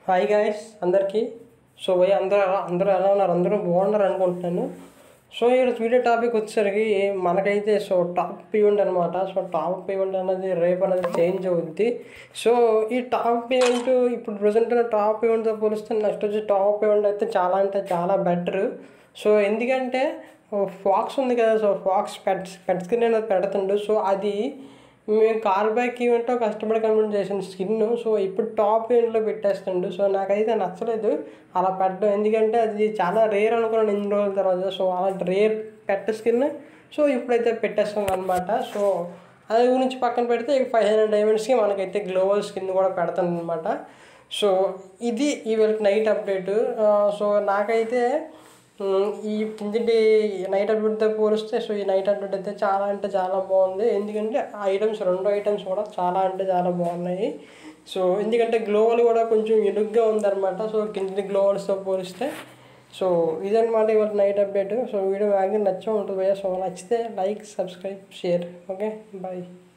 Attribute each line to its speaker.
Speaker 1: hi guys అందరికీ so భయ్ అందరూ ఎలా అందరూ ఎలా ఉన్నారు అందరూ బాగున్నారు అనుకుంటున్నాను సో ఇక్కడ వీడియో టాపిక్ వచ్చేసరికి మనకైతే సో టాప్ ఈవెంట్ అనమాట సో టాప్ ఈవెంట్ అనేది రేపు అనేది చేంజ్ అవుద్ది సో ఈ టాప్ ఈవెంట్ ఇప్పుడు ప్రజెంట్ ఉన్న టాప్ ఈవెంట్తో పోలిస్తే నెక్స్ట్ వచ్చి టాప్ ఈవెంట్ అయితే చాలా అంటే చాలా బెటర్ సో ఎందుకంటే ఫాక్స్ ఉంది కదా so fox pets pet skin అనేది పెడుతుండు సో అది మేము కార్ బ్యాక్ ఈవెంట్లో కష్టపడి కంప్లీట్ చేసిన స్కిన్ సో ఇప్పుడు టాప్ ఈవెంట్లో పెట్టేస్తుండు సో నాకైతే నచ్చలేదు అలా పెట్టడం ఎందుకంటే అది చాలా రేర్ అనుకున్నాను ఎన్ని రోజుల తర్వాత సో అలాంటి రేర్ పెట్ట స్కిన్ సో ఇప్పుడైతే పెట్టేస్తుంది అనమాట సో అది గురించి పక్కన పెడితే ఫైవ్ హండ్రెడ్ డైమండ్స్కి మనకైతే గ్లోబల్ స్కిన్ కూడా పెడతాను అనమాట సో ఇది ఇవాళ నైట్ అప్డేట్ సో నాకైతే ఉమ్, ఈ కిందటి నైట్ అప్డేట్తో పోలిస్తే సో ఈ నైట్ అప్డేట్ అయితే చాలా అంటే చాలా బాగుంది ఎందుకంటే ఐటమ్స్ రెండు ఐటమ్స్ కూడా చాలా అంటే చాలా బాగున్నాయి సో ఎందుకంటే గ్లోవల్ కూడా కొంచెం ఇరుగ్గా ఉందన్నమాట సో కిందటి గ్లోవల్స్తో పోలిస్తే సో ఇదన్నమాట ఇవాళ night update so video maximum నచ్చే ఉంటుంది భయ్యా సో నచ్చితే like subscribe share okay bye